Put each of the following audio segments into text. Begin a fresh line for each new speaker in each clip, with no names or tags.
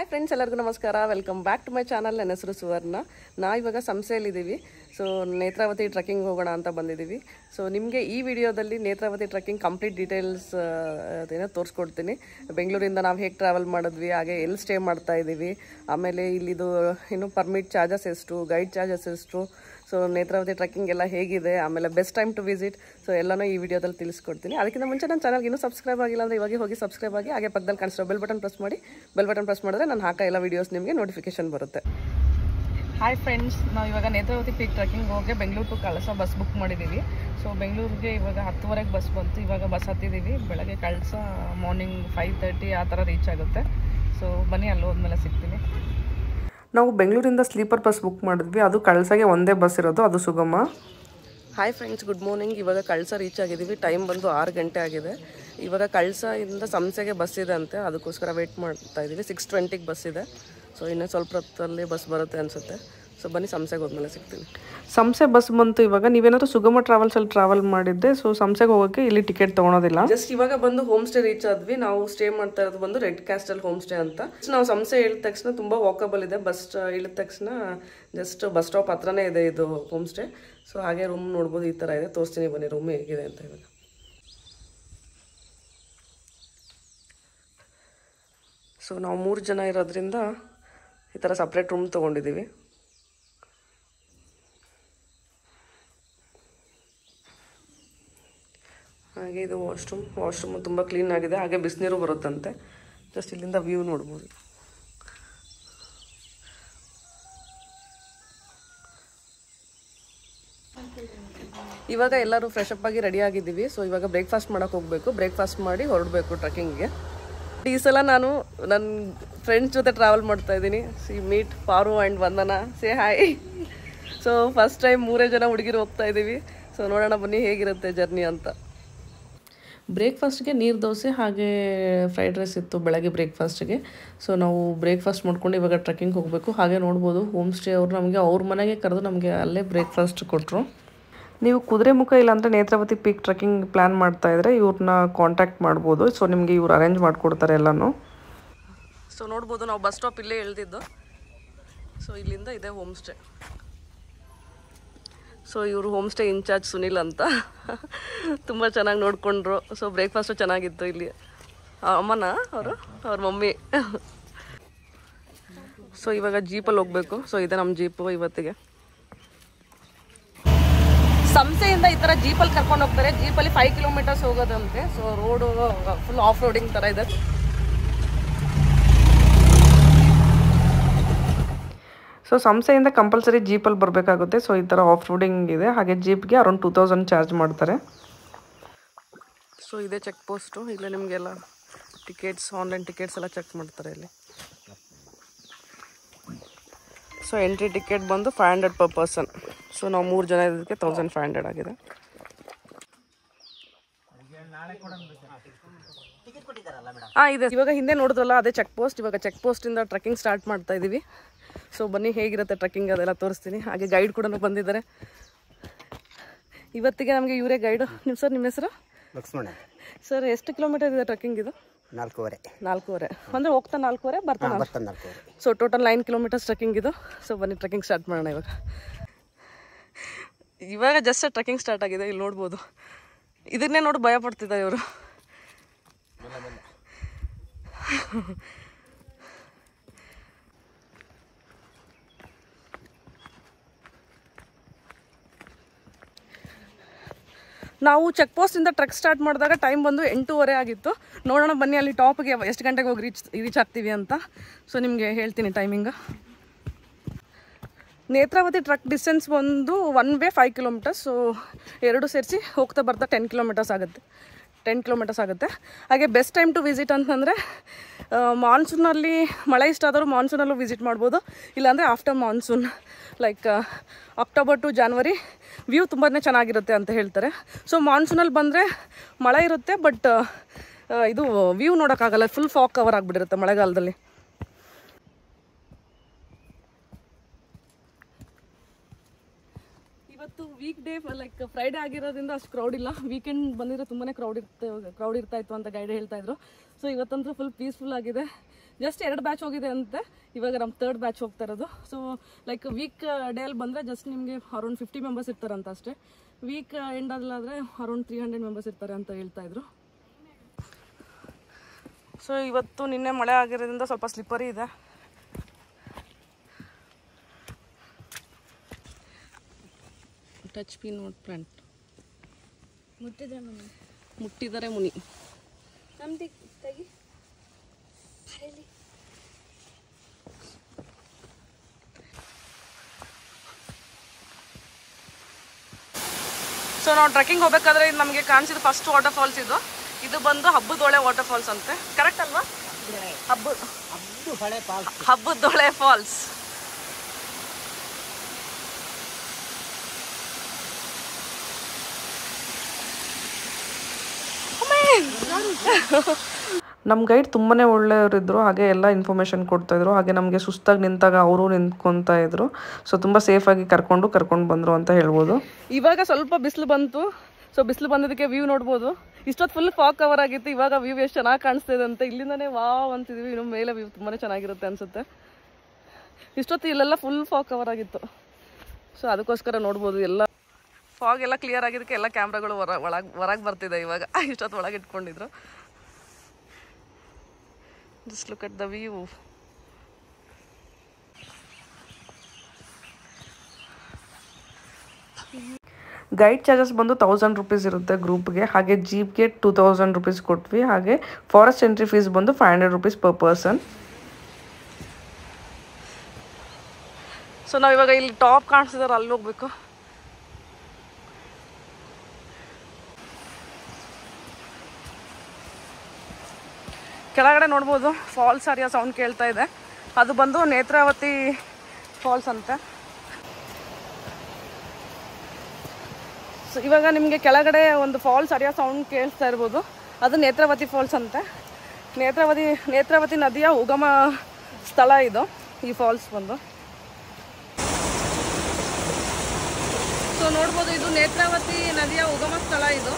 hi friends ಎಲ್ಲರಿಗೂ ನಮಸ್ಕಾರ welcome back to my channel ನನ್ನ ಹೆಸರು ಸುವರ್ಣ ನಾ ಇವಾಗ ಸಂಸ್ಥೆಯಲ್ಲಿದ್ದೀವಿ ಸೊ ನೇತ್ರಾವತಿ ಟ್ರೆಕ್ಕಿಂಗ್ ಹೋಗೋಣ ಅಂತ ಬಂದಿದ್ದೀವಿ ಸೊ ನಿಮಗೆ ಈ ವಿಡಿಯೋದಲ್ಲಿ ನೇತ್ರಾವತಿ ಟ್ರೆಕ್ಕಿಂಗ್ ಕಂಪ್ಲೀಟ್ ಡೀಟೇಲ್ಸ್ ಅದೇನೋ ತೋರಿಸ್ಕೊಡ್ತೀನಿ ಬೆಂಗಳೂರಿಂದ ನಾವು ಹೇಗೆ ಟ್ರಾವೆಲ್ ಮಾಡಿದ್ವಿ ಹಾಗೆ ಎಲ್ಲಿ ಸ್ಟೇ ಮಾಡ್ತಾ ಇದ್ದೀವಿ ಆಮೇಲೆ ಇಲ್ಲಿದು ಏನು ಪರ್ಮಿಟ್ ಚಾರ್ಜಸ್ ಎಷ್ಟು ಗೈಡ್ ಚಾರ್ಜಸ್ ಎಷ್ಟು ಸೊ ನೇತ್ರಾವತಿ ಟ್ರೆಕ್ಕಿಂಗ್ ಎಲ್ಲ ಹೇಗಿದೆ ಆಮೇಲೆ best time to visit so ಎಲ್ಲನೂ ಈ ವಿಡಿಯೋದಲ್ಲಿ ತಿಳಿಸ್ಕೊಡ್ತೀನಿ ಅದಕ್ಕಿಂತ ಮುಂಚೆ ನನ್ನ ಚಾನಲ್ಗೆ ಇನ್ನೂ ಸಬ್ಸ್ಕ್ರೈಬ್ ಆಗಿಲ್ಲ ಅಂದರೆ ಇವಾಗ ಹೋಗಿ ಸಬ್ಸ್ಕ್ರೈಬ್ ಆಗಿ ಹಾಗೆ ಪಕ್ಕದಲ್ಲಿ ಕಾಣಿಸ್ತಾ ಬೆಲ್ ಬಟನ್ ಪ್ರೆಸ್ ಮಾಡಿ ಬೆಲ್ ಬಟನ್ ಪ್ರೆಸ್ ಮಾಡಿದ್ರೆ ನಾನು ಹಾಕೋ ಎಲ್ಲ ವೀಡಿಯೋಸ್ ನಿಮಗೆ ನೋಟಿಫಿಕೇಶನ್ ಬರುತ್ತೆ ಹಾಯ್ ಫ್ರೆಂಡ್ಸ್ ನಾವು ಇವಾಗ ನೇತ್ರಾವತಿ ಪೀಕ್ ಟ್ರೆಕ್ಕಿಂಗ್ ಹೋಗಿ Bengaluru to Kalasa bus book ಮಾಡಿದ್ದೀವಿ ಸೊ ಬೆಂಗಳೂರಿಗೆ ಇವಾಗ ಹತ್ತುವರೆಗೆ ಬಸ್ ಬಂತು ಇವಾಗ ಬಸ್ ಹತ್ತಿದ್ದೀವಿ ಬೆಳಗ್ಗೆ ಕಳಸ ಮಾರ್ನಿಂಗ್ ಫೈವ್ ತರ್ಟಿ ಆ ಥರ ರೀಚ್ ಆಗುತ್ತೆ ಸೊ ಬನ್ನಿ ಅಲ್ಲಿ ಹೋದ್ಮೇಲೆ ಸಿಗ್ತೀನಿ
ನಾವು ಬೆಂಗಳೂರಿಂದ ಸ್ಲೀಪರ್ ಬಸ್ ಬುಕ್ ಮಾಡಿದ್ವಿ ಅದು ಕಳ್ಸಾಗೆ ಒಂದೇ ಬಸ್ ಇರೋದು ಅದು ಸುಗಮ
ಹಾಯ್ ಫ್ರೆಂಡ್ಸ್ ಗುಡ್ ಮಾರ್ನಿಂಗ್ ಇವಾಗ ಕಳ್ಸ ರೀಚ್ ಆಗಿದ್ದೀವಿ ಟೈಮ್ ಬಂದು ಆರು ಗಂಟೆ ಆಗಿದೆ ಇವಾಗ ಕಳ್ಸದಿಂದ ಸಂಸೆಗೆ ಬಸ್ ಇದೆ ಅಂತೆ ಅದಕ್ಕೋಸ್ಕರ ವೆಯ್ಟ್ ಮಾಡ್ತಾ ಇದ್ದೀವಿ ಸಿಕ್ಸ್ ಟ್ವೆಂಟಿಗೆ ಬಸ್ ಇದೆ ಸೊ ಇನ್ನೂ ಸ್ವಲ್ಪ ಹೊತ್ತಲ್ಲಿ ಬಸ್ ಬರುತ್ತೆ ಅನಿಸುತ್ತೆ ಸೊ ಬನ್ನಿ ಸಂಸೆಗೆ ಹೋದ್ಮೇಲೆ ಸಿಗ್ತೀನಿ
ಸಂಸೆ ಬಸ್ ಬಂತು ಇವಾಗ ನೀವೇನಾದ್ರು ಸುಗಮ ಟ್ರಾವೆಲ್ಸಲ್ಲಿ ಟ್ರಾವೆಲ್ ಮಾಡಿದ್ದೆ ಸೊ ಸಂಸೆಗೆ ಹೋಗೋಕ್ಕೆ ಇಲ್ಲಿ ಟಿಕೆಟ್ ತೊಗೊಳೋದಿಲ್ಲ
ಜಸ್ಟ್ ಇವಾಗ ಬಂದು ಹೋಮ್ ಸ್ಟೇ ರೀಚ್ ಆದ್ವಿ ನಾವು ಸ್ಟೇ ಮಾಡ್ತಾ ಇರೋದು ಬಂದು ರೆಡ್ ಕ್ಯಾಸ್ಟಲ್ ಹೋಮ್ ಸ್ಟೇ ಅಂತ ನಾವು ಸಂಸೆ ಇಳಿದ ತಕ್ಷಣ ತುಂಬ ವಾಕಬಲ್ ಇದೆ ಬಸ್ ಇಳಿದ ತಕ್ಷಣ ಜಸ್ಟ್ ಬಸ್ ಸ್ಟಾಪ್ ಹತ್ರನೇ ಇದೆ ಇದು ಹೋಮ್ ಸ್ಟೇ ಸೊ ಹಾಗೆ ರೂಮ್ ನೋಡ್ಬೋದು ಈ ಥರ ಇದೆ ತೋರಿಸ್ತೀನಿ ಬನ್ನಿ ರೂಮ್ ಹೇಗಿದೆ ಅಂತ ಇವಾಗ ಸೊ ನಾವು ಮೂರು ಜನ ಇರೋದ್ರಿಂದ ಈ ಥರ ಸಪ್ರೇಟ್ ರೂಮ್ ತೊಗೊಂಡಿದ್ದೀವಿ ಹಾಗೆ ಇದು ವಾಶ್ರೂಮ್ ವಾಶ್ರೂಮ್ ತುಂಬ ಕ್ಲೀನ್ ಆಗಿದೆ ಹಾಗೆ ಬಿಸಿನೀರು ಬರುತ್ತಂತೆ ಜಸ್ಟ್ ಇಲ್ಲಿಂದ ವ್ಯೂ ನೋಡ್ಬೋದು ಇವಾಗ ಎಲ್ಲರೂ ಫ್ರೆಶ್ ಅಪ್ ಆಗಿ ರೆಡಿ ಆಗಿದ್ದೀವಿ ಸೊ ಇವಾಗ ಬ್ರೇಕ್ಫಾಸ್ಟ್ ಮಾಡೋಕೆ ಹೋಗಬೇಕು ಬ್ರೇಕ್ಫಾಸ್ಟ್ ಮಾಡಿ ಹೊರಡಬೇಕು ಟ್ರೆಕ್ಕಿಂಗ್ಗೆ ಈ ಸಲ ನಾನು ನನ್ನ ಫ್ರೆಂಡ್ಸ್ ಜೊತೆ ಟ್ರಾವೆಲ್ ಮಾಡ್ತಾ ಇದ್ದೀನಿ see meet Paru and Vandana say hi so first time ಮೂರೇ ಜನ ಹುಡುಗಿರು ಹೋಗ್ತಾ ಇದ್ದೀವಿ ಸೊ ನೋಡೋಣ ಬನ್ನಿ ಹೇಗಿರುತ್ತೆ ಜರ್ನಿ ಅಂತ ಬ್ರೇಕ್ಫಾಸ್ಟ್ಗೆ ನೀರು ದೋಸೆ ಹಾಗೆ ಫ್ರೈಡ್ ರೈಸ್ ಇತ್ತು ಬೆಳಗ್ಗೆ ಬ್ರೇಕ್ಫಾಸ್ಟ್ಗೆ ಸೊ ನಾವು ಬ್ರೇಕ್ಫಾಸ್ಟ್ ಮಾಡ್ಕೊಂಡು ಇವಾಗ ಟ್ರೆಕ್ಕಿಂಗ್ ಹೋಗಬೇಕು ಹಾಗೆ ನೋಡ್ಬೋದು ಹೋಮ್ ಸ್ಟೇ ಅವರು ನಮಗೆ ಅವ್ರ ಮನೆಗೆ ಕರೆದು ನಮಗೆ ಅಲ್ಲೇ ಬ್ರೇಕ್ಫಾಸ್ಟ್ ಕೊಟ್ಟರು ನೀವು ಕುದುರೆಮುಖ ಇಲ್ಲಾಂದರೆ ನೇತ್ರಾವತಿ ಪೀಕ್ ಟ್ರೆಕ್ಕಿಂಗ್ ಪ್ಲ್ಯಾನ್ ಮಾಡ್ತಾ ಇದ್ರೆ ಇವ್ರನ್ನ ಕಾಂಟ್ಯಾಕ್ಟ್ ಮಾಡ್ಬೋದು ಸೊ ನಿಮಗೆ ಇವ್ರು ಅರೇಂಜ್ ಮಾಡಿಕೊಡ್ತಾರೆ ಎಲ್ಲನೂ ಸೊ ನೋಡ್ಬೋದು ನಾವು ಬಸ್ ಸ್ಟಾಪ್ ಇಲ್ಲೇ ಇಳ್ದಿದ್ದು ಸೊ ಇಲ್ಲಿಂದ ಇದೆ ಹೋಮ್ ಸ್ಟೇ ಸೊ ಇವರು ಹೋಮ್ ಸ್ಟೇ ಇನ್ಚಾರ್ಜ್ ಸುನಿಲ್ ಅಂತ ತುಂಬ ಚೆನ್ನಾಗಿ ನೋಡಿಕೊಂಡ್ರು ಸೊ ಬ್ರೇಕ್ಫಾಸ್ಟು ಚೆನ್ನಾಗಿತ್ತು ಇಲ್ಲಿ ಆ, ಅಮ್ಮನ ಅವರು ಅವ್ರ ಮಮ್ಮಿ ಸೊ ಇವಾಗ ಜೀಪಲ್ಲಿ ಹೋಗ್ಬೇಕು ಸೊ ಇದೆ ನಮ್ಮ ಜೀಪು ಇವತ್ತಿಗೆ ಸಂಸೆಯಿಂದ ಈ ಥರ ಜೀಪಲ್ಲಿ ಕರ್ಕೊಂಡು ಹೋಗ್ತಾರೆ ಜೀಪಲ್ಲಿ ಫೈವ್ ಕಿಲೋಮೀಟರ್ಸ್ ಹೋಗೋದಂತೆ so road full off roading ಥರ ಇದೆ
ಸೊ ಸಂಸ್ಥೆಯಿಂದ ಕಂಪಲ್ಸರಿ ಜೀಪಲ್ಲಿ ಬರಬೇಕಾಗುತ್ತೆ ಸೊ ಈ ಥರ ಆಫ್ ರೋಡಿಂಗ್ ಇದೆ ಹಾಗೆ ಜೀಪ್ಗೆ ಅರೌಂಡ್ ಟೂ ತೌಸಂಡ್ ಚಾರ್ಜ್ ಮಾಡ್ತಾರೆ
ಸೊ ಇದೆ ಚೆಕ್ ಪೋಸ್ಟು ಇಲ್ಲೇ ನಿಮಗೆಲ್ಲ ಟಿಕೆಟ್ಸ್ ಆನ್ಲೈನ್ ಟಿಕೆಟ್ಸ್ ಎಲ್ಲ ಚೆಕ್ ಮಾಡ್ತಾರೆ ಇಲ್ಲಿ ಸೊ ಎಂಟ್ರಿ ಟಿಕೆಟ್ ಬಂದು five hundred per person so ನಾವು ಮೂರು ಜನ ಇದ್ದಕ್ಕೆ ತೌಸಂಡ್ ಫೈವ್ ಹಂಡ್ರೆಡ್ ಆಗಿದೆ ಹಾಂ ಇದೆ ಇವಾಗ ಹಿಂದೆ ನೋಡಿದ್ರಲ್ಲ ಅದೇ ಚೆಕ್ ಪೋಸ್ಟ್ ಇವಾಗ ಚೆಕ್ ಪೋಸ್ಟಿಂದ ಟ್ರೆಕ್ಕಿಂಗ್ ಸ್ಟಾರ್ಟ್ ಮಾಡ್ತಾ ಇದ್ದೀವಿ ಸೊ ಬನ್ನಿ ಹೇಗಿರುತ್ತೆ ಟ್ರೆಕ್ಕಿಂಗ್ ಅದೆಲ್ಲ ತೋರಿಸ್ತೀನಿ ಹಾಗೆ ಗೈಡ್ ಕೂಡ ಬಂದಿದ್ದಾರೆ ಇವತ್ತಿಗೆ ನಮಗೆ ಇವರೇ ಗೈಡು ನಿಮ್ಮ ಸರ್ ನಿಮ್ಮ ಹೆಸರು
ಲಕ್ಷ್ಮಣ
ಸರ್ ಎಷ್ಟು ಕಿಲೋಮೀಟರ್ ಇದೆ ಟ್ರೆಕ್ಕಿಂಗ್ ಇದು
ನಾಲ್ಕೂವರೆ
ನಾಲ್ಕೂವರೆ ಅಂದರೆ ಹೋಗ್ತಾ ನಾಲ್ಕೂವರೆ ಬರ್ತಾ ನಾಲ್ಕು
ಬರ್ತಾನೆ ನಾಲ್ಕೂವರೆ
so total nine kilometres trekking ಇದು ಸೊ ಬನ್ನಿ ಟ್ರೆಕ್ಕಿಂಗ್ ಸ್ಟಾರ್ಟ್ ಮಾಡೋಣ ಇವಾಗ ಇವಾಗ ಜಸ್ಟ್ ಟ್ರೆಕ್ಕಿಂಗ್ ಸ್ಟಾರ್ಟ್ ಆಗಿದೆ ಇಲ್ಲಿ ನೋಡ್ಬೋದು ಇದನ್ನೇ ನೋಡಿ ಭಯ ಪಡ್ತಿದ್ದಾರೆ ಇವರು ನಾವು ಚೆಕ್ ಪೋಸ್ಟಿಂದ ಟ್ರೆಕ್ ಸ್ಟಾರ್ಟ್ ಮಾಡಿದಾಗ ಟೈಮ್ ಬಂದು ಎಂಟೂವರೆ ಆಗಿತ್ತು ನೋಡೋಣ ಬನ್ನಿ ಅಲ್ಲಿ ಟಾಪ್ಗೆ ಎಷ್ಟು ಗಂಟೆಗೆ ಹೋಗಿ ರೀಚ್ ರೀಚ್ ಆಗ್ತೀವಿ ಅಂತ ಸೊ ನಿಮಗೆ ಹೇಳ್ತೀನಿ ಟೈಮಿಂಗ್ ನೇತ್ರಾವತಿ ಟ್ರಕ್ ಡಿಸ್ಟೆನ್ಸ್ ಬಂದು one way five kilometres so ಎರಡು ಸೇರಿಸಿ ಹೋಗ್ತಾ ಬರ್ತಾ ಟೆನ್ ಕಿಲೋಮೀಟರ್ಸ್ ಆಗುತ್ತೆ ಟೆನ್ ಕಿಲೋಮೀಟರ್ಸ್ ಆಗುತ್ತೆ ಹಾಗೆ ಬೆಸ್ಟ್ ಟೈಮ್ ಟು ವಿಸಿಟ್ ಅಂತಂದರೆ ಮಾನ್ಸೂನಲ್ಲಿ ಮಳೆ ಇಷ್ಟ ಆದರೂ ಮಾನ್ಸೂನಲ್ಲೂ ವಿಸಿಟ್ ಮಾಡ್ಬೋದು ಇಲ್ಲಾಂದರೆ after monsoon like October to January view ತುಂಬಾ ಚೆನ್ನಾಗಿರುತ್ತೆ ಅಂತ ಹೇಳ್ತಾರೆ ಸೊ ಮಾನ್ಸೂನಲ್ಲಿ ಬಂದರೆ ಮಳೆ ಇರುತ್ತೆ ಬಟ್ ಇದು ವ್ಯೂ ನೋಡೋಕ್ಕಾಗಲ್ಲ ಫುಲ್ ಫಾಗ್ ಕವರ್ ಆಗಿಬಿಟ್ಟಿರುತ್ತೆ ಮಳೆಗಾಲದಲ್ಲಿ ಇವತ್ತು ವೀಕ್ ಡೇ ಲೈಕ್ ಫ್ರೈಡೇ ಆಗಿರೋದ್ರಿಂದ ಅಷ್ಟು ಕ್ರೌಡ್ ಇಲ್ಲ ವೀಕೆಂಡ್ ಬಂದಿರೋ ತುಂಬಾ ಕ್ರೌಡ್ ಇರ್ತ ಕ್ರೌಡ್ ಇರ್ತಾ ಇತ್ತು ಅಂತ ಗೈಡ್ ಹೇಳ್ತಾ ಇದ್ರು ಸೊ ಇವತ್ತಂತೂ ಫುಲ್ ಪೀಸ್ಫುಲ್ ಆಗಿದೆ ಜಸ್ಟ್ ಎರಡು ಬ್ಯಾಚ್ ಹೋಗಿದೆ ಅಂತೆ ಇವಾಗ ನಮ್ಮ ತರ್ಡ್ ಬ್ಯಾಚ್ ಹೋಗ್ತಾ ಇರೋದು ಸೊ ಲೈಕ್ ವೀಕ್ ಡೇಲಿ ಬಂದರೆ ಜಸ್ಟ್ ನಿಮಗೆ ಅರೌಂಡ್ ಫಿಫ್ಟಿ ಮೆಂಬರ್ಸ್ ಇರ್ತಾರಂತ ಅಷ್ಟೇ ವೀಕ್ ಎಂಡ್ ಆದರೆ ಅರೌಂಡ್ ತ್ರೀ ಹಂಡ್ರೆಡ್ ಮೆಂಬರ್ಸ್ ಇರ್ತಾರೆ ಅಂತ ಹೇಳ್ತಾ ಇದ್ರು ಸೊ ಇವತ್ತು ನಿನ್ನೆ ಮಳೆ ಆಗಿರೋದ್ರಿಂದ ಸ್ವಲ್ಪ ಸ್ಲಿಪ್ಪರಿ ಇದೆ ಟಚ್ ಪಿ ನೋಟ್ ಪ್ರಿಂಟ್
ಮುಟ್ಟಿದ್ರೆ ಮನೆ
ಮುಟ್ಟಿದರೆ ಮುನಿ
ನಮ್ದು ತೆಗಿ ಬರೀಲಿ
ಸೊ ನಾವು ಟ್ರೆಕ್ಕಿಂಗ್ ಹೋಗ್ಬೇಕಾದ್ರೆ ಇದು ನಮಗೆ ಕಾಣಿಸಿದ ಫಸ್ಟ್ ವಾಟರ್ ಫಾಲ್ಸ್ ಇದು ಇದು ಬಂದು ಹಬ್ಬದೊಳೆ ವಾಟರ್ ಫಾಲ್ಸ್ ಅಂತೆ ಕರೆಕ್ಟ್ ಅಲ್ವಾ ಹಬ್ಬ ಹಬ್ಬದೊಳೆ ಫಾಲ್ಸ್
ನಮ್ಮ ಗೈಡ್ ತುಂಬಾ ಒಳ್ಳೆಯವರಿದ್ದರು ಹಾಗೆ ಎಲ್ಲ ಇನ್ಫಾರ್ಮೇಷನ್ ಕೊಡ್ತಾಯಿದ್ರು ಹಾಗೆ ನಮಗೆ ಸುಸ್ತಾಗಿ ನಿಂತಾಗ ಅವರು ನಿಂತ್ಕೊತಾ ಇದ್ರು ಸೊ ತುಂಬ ಸೇಫಾಗಿ ಕರ್ಕೊಂಡು ಕರ್ಕೊಂಡು ಬಂದರು ಅಂತ ಹೇಳ್ಬೋದು
ಇವಾಗ ಸ್ವಲ್ಪ ಬಿಸಿಲು ಬಂತು ಸೊ ಬಿಸಿಲು ಬಂದಿದ್ದಕ್ಕೆ ವ್ಯೂ ನೋಡ್ಬೋದು ಇಷ್ಟೊತ್ತು ಫುಲ್ ಫಾಗ್ ಕವರ್ ಆಗಿತ್ತು ಇವಾಗ ವ್ಯೂ ಎಷ್ಟು ಚೆನ್ನಾಗಿ ಕಾಣಿಸ್ತಾ ಇದೆ ಅಂತ ಇಲ್ಲಿಂದನೇ ವಾವ್ ಅಂತಿದ್ವಿ ಇನ್ನು ಮೇಲೆ ವ್ಯೂ ತುಂಬಾ ಚೆನ್ನಾಗಿರುತ್ತೆ ಅನ್ಸುತ್ತೆ ಇಷ್ಟೊತ್ತು ಇಲ್ಲೆಲ್ಲ ಫುಲ್ ಫಾಗ್ ಕವರ್ ಆಗಿತ್ತು ಸೊ ಅದಕ್ಕೋಸ್ಕರ ನೋಡ್ಬೋದು ಎಲ್ಲ ಫಾಗ್ ಎಲ್ಲ ಕ್ಲಿಯರ್ ಆಗಿದ್ದಕ್ಕೆ ಎಲ್ಲ ಕ್ಯಾಮ್ರಾಗಳು ಹೊರ ಒಳಗೆ ಹೊರಗೆ ಬರ್ತಿದೆ ಇವಾಗ ಇಷ್ಟೊತ್ತು ಒಳಗೆ ಇಟ್ಕೊಂಡಿದ್ರು just look at the view
guide charges ಬಂದು ತೌಸಂಡ್ ರುಪೀಸ್ ಇರುತ್ತೆ ಗ್ರೂಪ್ಗೆ ಹಾಗೆ ಜೀಪ್ಗೆ ಟೂ ತೌಸಂಡ್ ರುಪೀಸ್ ಕೊಟ್ವಿ ಹಾಗೆ ಫಾರೆಸ್ಟ್ ಎಂಟ್ರಿ ಫೀಸ್ ಬಂದು five hundred rupees per person
so ನಾವಿವಾಗ ಇಲ್ಲಿ ಟಾಪ್ ಕಾಣಿಸಿದಾರೆ ಅಲ್ಲಿ ಹೋಗ್ಬೇಕು ಕೆಳಗಡೆ ನೋಡ್ಬೋದು ಫಾಲ್ಸ್ ಹರಿಯೋ ಸೌಂಡ್ ಕೇಳ್ತಾ ಇದೆ ಅದು ಬಂದು ನೇತ್ರಾವತಿ ಫಾಲ್ಸ್ ಅಂತ ಸೊ ಇವಾಗ ನಿಮಗೆ ಕೆಳಗಡೆ ಒಂದು ಫಾಲ್ಸ್ ಹರಿಯೋ ಸೌಂಡ್ ಕೇಳಿಸ್ತಾ ಇರ್ಬೋದು ಅದು ನೇತ್ರಾವತಿ ಫಾಲ್ಸ್ ಅಂತೆ ನೇತ್ರಾವತಿ ನೇತ್ರಾವತಿ ನದಿಯ ಉಗಮ ಸ್ಥಳ ಇದು ಈ ಫಾಲ್ಸ್ ಬಂದು ಸೊ ನೋಡ್ಬೋದು ಇದು ನೇತ್ರಾವತಿ ನದಿಯ ಉಗಮ ಸ್ಥಳ ಇದು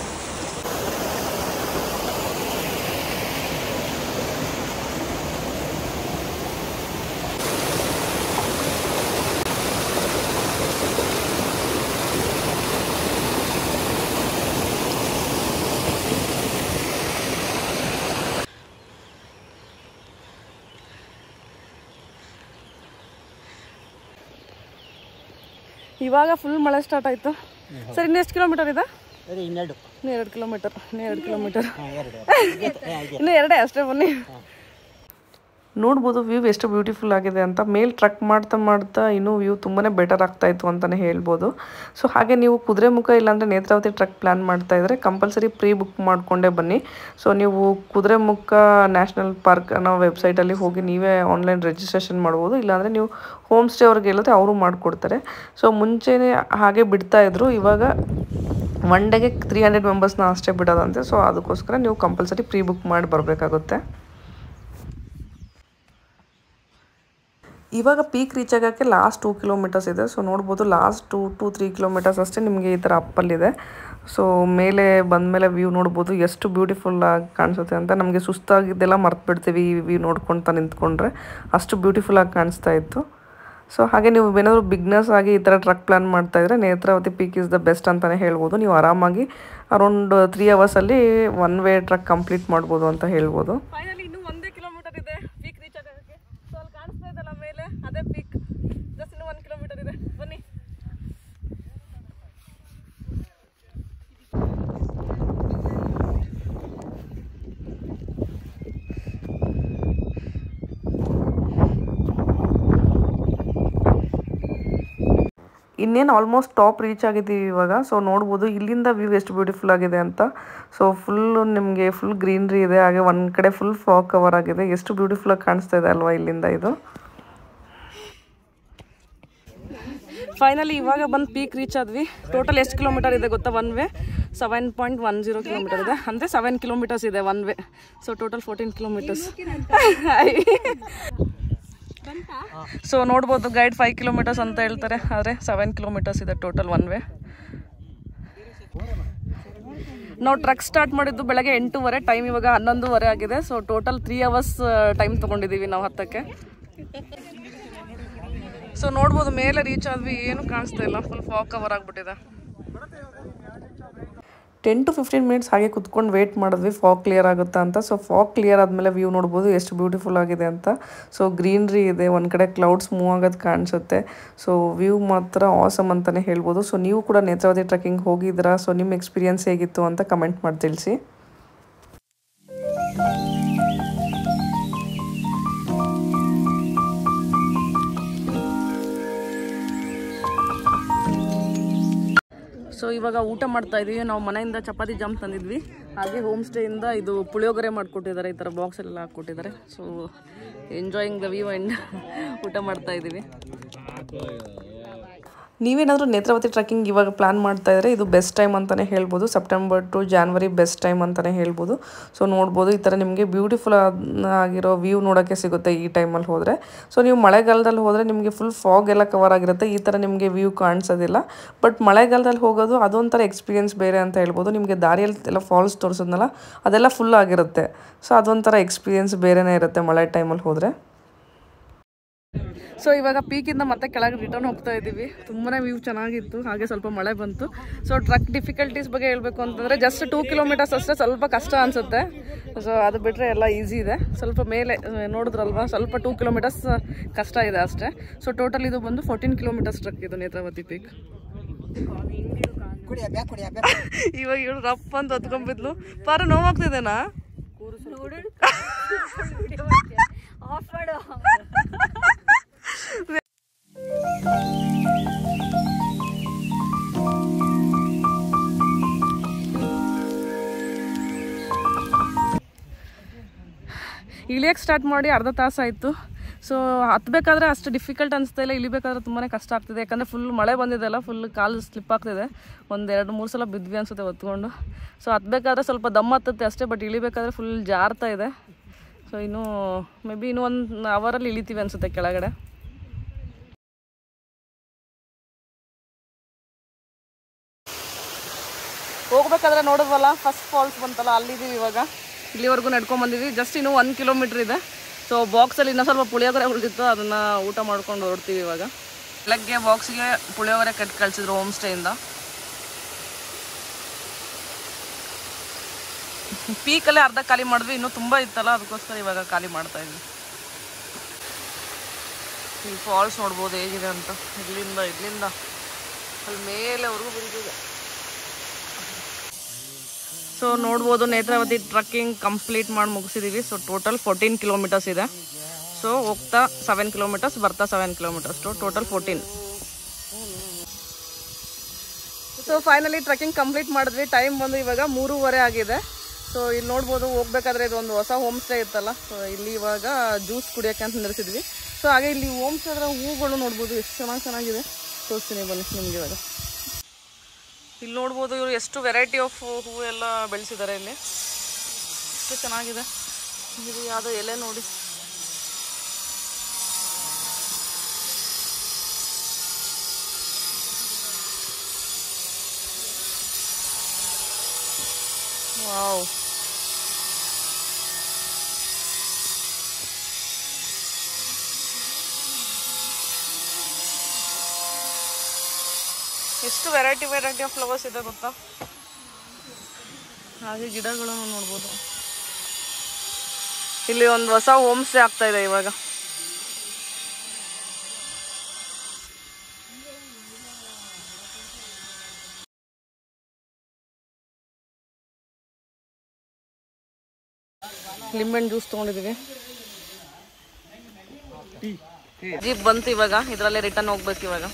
ಇವಾಗ ಫುಲ್ ಮಳೆ ಸ್ಟಾರ್ಟ್ ಆಯ್ತು ಸರ್ ಇನ್ನು ಎಷ್ಟು ಕಿಲೋಮೀಟರ್ ಇದೆ
ಸರಿ ಇನ್ನೆರಡು
ಇನ್ನು ಎರಡು ಕಿಲೋಮೀಟರ್ ಇನ್ನು ಎರಡು ಕಿಲೋಮೀಟರ್
ಹಾಂ ಎರಡು ಇದೆ
ಇನ್ನು ಎರಡೇ ಅಷ್ಟೇ ಬನ್ನಿ
ನೋಡ್ಬೋದು ವ್ಯೂ ಎಷ್ಟು ಬ್ಯೂಟಿಫುಲ್ ಆಗಿದೆ ಅಂತ ಮೇಲ್ ಟ್ರಕ್ ಮಾಡ್ತಾ ಮಾಡ್ತಾ ಇನ್ನೂ ವ್ಯೂ ತುಂಬಾ ಬೆಟರ್ ಆಗ್ತಾ ಇತ್ತು ಅಂತಲೇ ಹೇಳ್ಬೋದು ಸೊ ಹಾಗೆ ನೀವು ಕುದುರೆಮುಖ ಇಲ್ಲಾಂದರೆ ನೇತ್ರಾವತಿ ಟ್ರಕ್ ಪ್ಲ್ಯಾನ್ ಮಾಡ್ತಾ ಇದ್ದರೆ ಕಂಪಲ್ಸರಿ ಪ್ರೀ ಬುಕ್ ಮಾಡಿಕೊಂಡೇ ಬನ್ನಿ ಸೊ ನೀವು ಕುದುರೆಮುಖ ನ್ಯಾಷನಲ್ ಪಾರ್ಕ್ ಅನ್ನೋ ವೆಬ್ಸೈಟಲ್ಲಿ ಹೋಗಿ ನೀವೇ ಆನ್ಲೈನ್ ರಿಜಿಸ್ಟ್ರೇಷನ್ ಮಾಡ್ಬೋದು ಇಲ್ಲಾಂದರೆ ನೀವು ಹೋಮ್ ಸ್ಟೇ ಅವ್ರಿಗೆ ಹೇಳಿದ್ರೆ ಅವರು ಮಾಡಿಕೊಡ್ತಾರೆ ಸೊ ಮುಂಚೆನೇ ಹಾಗೆ ಬಿಡ್ತಾ ಇದ್ರು ಇವಾಗ ಒನ್ ಡೇಗೆ ತ್ರೀ ಹಂಡ್ರೆಡ್ ಮೆಂಬರ್ಸ್ನ ಅಷ್ಟೇ ಬಿಡೋದಂತೆ ಸೊ ಅದಕ್ಕೋಸ್ಕರ ನೀವು ಕಂಪಲ್ಸರಿ ಪ್ರೀ ಬುಕ್ ಮಾಡಿ ಬರಬೇಕಾಗುತ್ತೆ ಇವಾಗ ಪೀಕ್ ರೀಚ್ ಆಗೋಕ್ಕೆ ಲಾಸ್ಟ್ ಟೂ ಕಿಲೋಮೀಟರ್ಸ್ ಇದೆ ಸೊ ನೋಡ್ಬೋದು last two to three kilometres ಅಷ್ಟೇ ನಿಮಗೆ ಈ ಥರ ಅಪ್ಪಲ್ಲಿದೆ ಸೊ ಮೇಲೆ ಬಂದಮೇಲೆ ವ್ಯೂ ನೋಡ್ಬೋದು ಎಷ್ಟು ಬ್ಯೂಟಿಫುಲ್ ಆಗಿ ಕಾಣಿಸುತ್ತೆ ಅಂತ ನಮಗೆ ಸುಸ್ತಾಗಿದ್ದೆಲ್ಲ ಮರ್ತು ಬಿಡ್ತೀವಿ ಈ ವ್ಯೂ ನೋಡ್ಕೊಳ್ತಾ ನಿಂತ್ಕೊಂಡ್ರೆ ಅಷ್ಟು ಬ್ಯೂಟಿಫುಲ್ ಆಗಿ ಕಾಣಿಸ್ತಾ ಇತ್ತು ಸೊ ಹಾಗೆ ನೀವು ಏನಾದರೂ ಬಿಗ್ನಸ್ ಆಗಿ ಈ ಥರ ಟ್ರಕ್ ಪ್ಲ್ಯಾನ್ ಮಾಡ್ತಾ ಇದ್ರೆ Netravati peak is the best ಅಂತಲೇ ಹೇಳ್ಬೋದು ನೀವು ಆರಾಮಾಗಿ ಅರೌಂಡ್ ತ್ರೀ ಅವರ್ಸಲ್ಲಿ ಒನ್ ವೇ ಟ್ರಕ್ ಕಂಪ್ಲೀಟ್ ಮಾಡ್ಬೋದು ಅಂತ ಹೇಳ್ಬೋದು
ಫೈನಲಿ ಇನ್ನೂ ಒಂದೇ ಕಿಲೋಮೀಟರ್ ಇದೆ ಪೀಕ್ ರೀಚ್ ಆಗೋಕ್ಕೆ ಸೊ ಅಲ್ಲಿ ಕಾಣಿಸ್ತಾ ಇದೆಲ್ಲ ಮೇಲೆ ಅದೇ ಪೀಕ್ ಜಸ್ಟ್ ಇನ್ನೂ ಒಂದು ಕಿಲೋಮೀಟರ್ ಇದೆ ಬನ್ನಿ
ಇನ್ನೇನು ಆಲ್ಮೋಸ್ಟ್ ಟಾಪ್ ರೀಚ್ ಆಗಿದ್ದೀವಿ ಇವಾಗ ಸೊ ನೋಡ್ಬೋದು ಇಲ್ಲಿಂದ ವ್ಯೂ ಎಷ್ಟು ಬ್ಯೂಟಿಫುಲ್ ಆಗಿದೆ ಅಂತ ಸೊ ಫುಲ್ಲು ನಿಮಗೆ ಫುಲ್ ಗ್ರೀನ್ರಿ ಇದೆ ಹಾಗೆ ಒಂದು ಕಡೆ ಫುಲ್ ಫಾಗ್ ಕವರ್ ಆಗಿದೆ ಎಷ್ಟು ಬ್ಯೂಟಿಫುಲ್ ಆಗಿ ಕಾಣಿಸ್ತಾ ಇದೆ ಅಲ್ವಾ ಇಲ್ಲಿಂದ ಇದು
ಫೈನಲಿ ಇವಾಗ ಬಂದು ಪೀಕ್ ರೀಚ್ ಆದ್ವಿ ಟೋಟಲ್ ಎಷ್ಟು ಕಿಲೋಮೀಟರ್ ಇದೆ ಗೊತ್ತಾ one way seven point one zero kilometre ಇದೆ ಅಂದರೆ ಸೆವೆನ್ ಕಿಲೋಮೀಟರ್ಸ್ ಇದೆ one way so total fourteen kilometres so ನೋಡ್ಬೋದು ಗೈಡ್ ಫೈವ್ ಕಿಲೋಮೀಟರ್ಸ್ ಅಂತ ಹೇಳ್ತಾರೆ ಆದರೆ ಸೆವೆನ್ ಕಿಲೋಮೀಟರ್ಸ್ ಇದೆ ಟೋಟಲ್ ಒನ್ ವೇ ನಾವು ಟ್ರಕ್ ಸ್ಟಾರ್ಟ್ ಮಾಡಿದ್ದು ಬೆಳಗ್ಗೆ ಎಂಟೂವರೆ ಟೈಮ್ ಇವಾಗ ಹನ್ನೊಂದುವರೆ ಆಗಿದೆ so total three hours time ತೊಗೊಂಡಿದ್ದೀವಿ ನಾವು ಹತ್ತಕ್ಕೆ ಸೊ ನೋಡ್ಬೋದು ಮೇಲೆ ರೀಚ್ ಆದ್ವಿ ಏನು ಕಾಣಿಸ್ತಾ ಇಲ್ಲ ಫುಲ್ ಫಾಗ್ ಕವರ್ ಆಗಿಬಿಟ್ಟಿದೆ
ಟೆನ್ ಟು ಫಿಫ್ಟೀನ್ ಮಿನಿಟ್ಸ್ ಹಾಗೆ ಕುತ್ಕೊಂಡು ವೇಟ್ ಮಾಡಿದ್ವಿ ಫಾಗ್ ಕ್ಲಿಯರ್ ಆಗುತ್ತಾ ಅಂತ ಸೊ ಫಾಗ್ ಕ್ಲಿಯರ್ ಆದಮೇಲೆ ವ್ಯೂ ನೋಡ್ಬೋದು ಎಷ್ಟು ಬ್ಯೂಟಿಫುಲ್ ಆಗಿದೆ ಅಂತ ಸೊ ಗ್ರೀನ್ರಿ ಇದೆ ಒಂದು ಕಡೆ ಕ್ಲೌಡ್ಸ್ ಮೂವ್ ಆಗೋದು ಕಾಣಿಸುತ್ತೆ ಸೊ ವ್ಯೂ ಮಾತ್ರ ಆಸಮ್ ಅಂತಲೇ ಹೇಳ್ಬೋದು ಸೊ ನೀವು ಕೂಡ ನೇತ್ರಾವತಿ ಟ್ರೆಕ್ಕಿಂಗ್ ಹೋಗಿದ್ದೀರಾ ಸೊ ನಿಮ್ಮ ಎಕ್ಸ್ಪೀರಿಯನ್ಸ್ ಹೇಗಿತ್ತು ಅಂತ ಕಮೆಂಟ್ ಮಾಡಿ ತಿಳಿಸಿ
ಸೊ ಇವಾಗ ಊಟ ಮಾಡ್ತಾ ಇದೀವಿ ನಾವು ಮನೆಯಿಂದ ಚಪಾತಿ ಜಾಮ್ ತಂದಿದ್ವಿ ಹಾಗೆ ಹೋಮ್ ಸ್ಟೇಯಿಂದ ಇದು ಪುಳಿಯೋಗರೆ ಮಾಡಿಕೊಟ್ಟಿದ್ದಾರೆ ಈ ಥರ ಬಾಕ್ಸ್ ಎಲ್ಲ ಹಾಕ್ಕೊಟ್ಟಿದ್ದಾರೆ so enjoying the view and ಊಟ ಮಾಡ್ತಾ ಇದ್ದೀವಿ
ನೀವೇನಾದರೂ ನೇತ್ರಾವತಿ ಟ್ರೆಕ್ಕಿಂಗ್ ಇವಾಗ ಪ್ಲ್ಯಾನ್ ಮಾಡ್ತಾ ಇದ್ರೆ ಇದು ಬೆಸ್ಟ್ ಟೈಮ್ ಅಂತಲೇ ಹೇಳ್ಬೋದು September to January best time ಅಂತಲೇ ಹೇಳ್ಬೋದು ಸೊ ನೋಡ್ಬೋದು ಈ ಥರ ನಿಮಗೆ ಬ್ಯೂಟಿಫುಲ್ ಆಗಿರೋ ವ್ಯೂ ನೋಡೋಕ್ಕೆ ಸಿಗುತ್ತೆ ಈ ಟೈಮಲ್ಲಿ ಹೋದರೆ ಸೊ ನೀವು ಮಳೆಗಾಲದಲ್ಲಿ ಹೋದರೆ ನಿಮಗೆ ಫುಲ್ ಫಾಗ್ ಎಲ್ಲ ಕವರ್ ಆಗಿರುತ್ತೆ ಈ ಥರ ನಿಮಗೆ ವ್ಯೂ ಕಾಣಿಸೋದಿಲ್ಲ ಬಟ್ ಮಳೆಗಾಲದಲ್ಲಿ ಹೋಗೋದು ಅದೊಂಥರ ಎಕ್ಸ್ಪೀರಿಯನ್ಸ್ ಬೇರೆ ಅಂತ ಹೇಳ್ಬೋದು ನಿಮಗೆ ದಾರಿಯಲ್ಲಿ ಎಲ್ಲ ಫಾಲ್ಸ್ ತೋರಿಸಿದ್ನಲ್ಲ ಅದೆಲ್ಲ ಫುಲ್ ಆಗಿರುತ್ತೆ ಸೊ ಅದೊಂಥರ ಎಕ್ಸ್ಪೀರಿಯನ್ಸ್ ಬೇರೆನೇ ಇರುತ್ತೆ ಮಳೆ ಟೈಮಲ್ಲಿ ಹೋದರೆ
ಸೊ ಇವಾಗ ಪೀಕಿಂದ ಮತ್ತೆ ಕೆಳಗೆ ರಿಟರ್ನ್ ಹೋಗ್ತಾ ಇದ್ದೀವಿ ತುಂಬಾ ವ್ಯೂ ಚೆನ್ನಾಗಿತ್ತು ಹಾಗೆ ಸ್ವಲ್ಪ ಮಳೆ ಬಂತು ಸೊ ಟ್ರಕ್ ಡಿಫಿಕಲ್ಟೀಸ್ ಬಗ್ಗೆ ಹೇಳಬೇಕು ಅಂತಂದರೆ ಜಸ್ಟ್ ಟೂ ಕಿಲೋಮೀಟರ್ಸ್ ಅಷ್ಟೇ ಸ್ವಲ್ಪ ಕಷ್ಟ ಅನಿಸುತ್ತೆ ಸೊ ಅದು ಬಿಟ್ಟರೆ ಎಲ್ಲ ಈಸಿ ಇದೆ ಸ್ವಲ್ಪ ಮೇಲೆ ಆ, ನೋಡಿದ್ರಲ್ವಾ ಸ್ವಲ್ಪ ಟೂ ಕಿಲೋಮೀಟರ್ಸ್ ಕಷ್ಟ ಇದೆ ಅಷ್ಟೇ ಸೊ ಟೋಟಲ್ ಇದು ಬಂದು ಫೋರ್ಟೀನ್ ಕಿಲೋಮೀಟರ್ಸ್ ಟ್ರಕ್ ಇದು ನೇತ್ರಾವತಿ ಪೀಕ್
ಕುಡಿಯ ಬ್ಯಾಕ್ ಕುಡಿಯ ಬ್ಯಾಕ್
ಇವಾಗ ಇವಳು ರಪ್ಪ ಅಂತ ಹೊತ್ಕೊಂಡ್ಬಿದ್ಲು ಪಾರ ನೋವಾಗ್ತಿದೆನಾ
ಆಫ್ ಮಾಡು
ಇಳಿಯಕ್ಕೆ ಸ್ಟಾರ್ಟ್ ಮಾಡಿ ಅರ್ಧ ತಾಸು ಆಯಿತು ಸೊ ಹತ್ತಬೇಕಾದ್ರೆ ಅಷ್ಟು ಡಿಫಿಕಲ್ಟ್ ಅನಿಸ್ತಾ ಇಲ್ಲ ಇಳಿಬೇಕಾದ್ರೆ ತುಂಬಾ ಕಷ್ಟ ಆಗ್ತಿದೆ ಯಾಕಂದರೆ ಫುಲ್ ಮಳೆ ಬಂದಿದೆಲ್ಲ ಫುಲ್ ಕಾಲು ಸ್ಲಿಪ್ ಆಗ್ತಿದೆ ಒಂದು ಎರಡು ಮೂರು ಸಲ ಬಿದ್ವಿ ಅನಿಸುತ್ತೆ ಹೊತ್ಕೊಂಡು ಸೊ ಹತ್ತಬೇಕಾದ್ರೆ ಸ್ವಲ್ಪ ದಮ್ ಹತ್ತುತ್ತೆ ಅಷ್ಟೇ ಬಟ್ ಇಳಿಬೇಕಾದ್ರೆ ಫುಲ್ ಜಾರ್ತಾ ಇದೆ ಸೊ ಇನ್ನೂ ಮೇ ಬಿ ಇನ್ನೂ ಒಂದು ಅವರಲ್ಲಿ ಇಳಿತೀವಿ ಅನಿಸುತ್ತೆ ಕೆಳಗಡೆ ಹೋಗ್ಬೇಕಾದ್ರೆ ನೋಡಿದ್ವಲ್ಲ ಫಸ್ಟ್ ಫಾಲ್ಸ್ ಬಂತಲ್ಲ ಅಲ್ಲಿದ್ದೀವಿ ಇವಾಗ ಇಲ್ಲಿವರೆಗೂ ನಡ್ಕೊಂಡ್ ಬಂದಿದ್ವಿ ಜಸ್ಟ್ ಇನ್ನೂ ಒಂದು ಕಿಲೋಮೀಟ್ರ್ ಇದೆ ಸೊ ಬಾಕ್ಸಲ್ಲಿ ಇನ್ನೂ ಸ್ವಲ್ಪ ಪುಳಿಯೋಗರೆ ಉಳಿದಿತ್ತು ಅದನ್ನು ಊಟ ಮಾಡ್ಕೊಂಡು ಹೊರಡ್ತೀವಿ ಇವಾಗ ಬೆಳಗ್ಗೆ ಬಾಕ್ಸಿಗೆ ಪುಳಿಯೋಗರೆ ಕಟ್ಟಿ ಕಳಿಸಿದ್ರು ಹೋಮ್ ಸ್ಟೇಯಿಂದ ಪೀಕಲ್ಲೇ ಅರ್ಧ ಖಾಲಿ ಮಾಡಿದ್ವಿ ಇನ್ನೂ ತುಂಬ ಇತ್ತಲ್ಲ ಅದಕ್ಕೋಸ್ಕರ ಇವಾಗ ಖಾಲಿ ಮಾಡ್ತಾ ಇದ್ವಿ ಈ ಫಾಲ್ಸ್ ನೋಡ್ಬೋದು ಹೇಗಿದೆ ಅಂತ ಇಲ್ಲಿಂದ ಇಲ್ಲಿಂದ ಅಲ್ಲಿ ಮೇಲೆವರೆಗೂ ಬಿದ್ದಿದೆ ಸೊ ನೋಡ್ಬೋದು ನೇತ್ರಾವತಿ ಟ್ರಕ್ಕಿಂಗ್ ಕಂಪ್ಲೀಟ್ ಮಾಡಿ ಮುಗಿಸಿದೀವಿ ಸೊ ಟೋಟಲ್ ಫೋರ್ಟೀನ್ ಕಿಲೋಮೀಟರ್ಸ್ ಇದೆ ಸೊ ಹೋಗ್ತಾ ಸೆವೆನ್ ಕಿಲೋಮೀಟರ್ಸ್ ಬರ್ತಾ seven kilometres total fourteen so finally trekking complete ಮಾಡಿದ್ವಿ ಟೈಮ್ ಬಂದು ಇವಾಗ ಮೂರುವರೆ ಆಗಿದೆ ಸೊ ಇಲ್ಲಿ ನೋಡ್ಬೋದು ಹೋಗ್ಬೇಕಾದ್ರೆ ಇದು ಒಂದು ಹೊಸ ಹೋಮ್ ಸ್ಟೇ ಇತ್ತಲ್ಲ ಸೊ ಇಲ್ಲಿ ಇವಾಗ ಜ್ಯೂಸ್ ಕುಡಿಯೋಕ್ಕೆ ಅಂತ ನಿಲ್ಲಿಸಿದ್ವಿ ಸೊ ಹಾಗೆ ಇಲ್ಲಿ ಹೋಮ್ ಸ್ಟೇ ಹತ್ರ ಹೂಗಳು ನೋಡ್ಬೋದು ಎಷ್ಟು ಚೆನ್ನಾಗಿ ಚೆನ್ನಾಗಿದೆ ತೋರಿಸ್ತೀನಿ ಬನ್ನಿ ನಿಮಗೆ ಇವಾಗ ಇಲ್ಲಿ ನೋಡ್ಬೋದು ಇವರು ಎಷ್ಟು ವೆರೈಟಿ ಆಫ್ ಹೂವು ಎಲ್ಲ ಬೆಳೆಸಿದ್ದಾರೆ ಇಲ್ಲಿ ಎಷ್ಟು ಚೆನ್ನಾಗಿದೆ ಇದು ಯಾವುದೋ ಎಲೆ ನೋಡಿ ವಾವ್ ಎಷ್ಟು ವೆರೈಟಿ ವೆರೈಟಿ ಆಫ್ ಫ್ಲವರ್ಸ್ ಇದೆ ಗೊತ್ತಾ ಹಾಗೆ ಗಿಡಗಳನ್ನು ನೋಡ್ಬೋದು ಇಲ್ಲಿ ಒಂದು ಹೊಸ ಹೋಮ್ ಸ್ಟೇ ಆಗ್ತಾ ಇದೆ ಇವಾಗ ಲಿಂಬೆಹಣ್ಣು ಜ್ಯೂಸ್ ತೊಗೊಂಡಿದ್ದೀವಿ ಜೀಪ್ ಬಂತು ಇವಾಗ ಇದರಲ್ಲೇ ರಿಟರ್ನ್ ಹೋಗ್ಬೇಕು ಇವಾಗ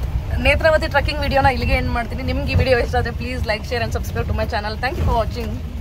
ನೇತ್ರಾವತಿ ಟ್ರಕ್ಕಿಂಗ್ ವಿಡಿಯೋನ ಇಲ್ಲಿಗೆ ಎಂಡ್ ಮಾಡ್ತೀನಿ ನಿಮ್ಗೆ ಈ ವಿಡಿಯೋ ಇಷ್ಟ ಆದರೆ please like share and subscribe to my channel thank you for watching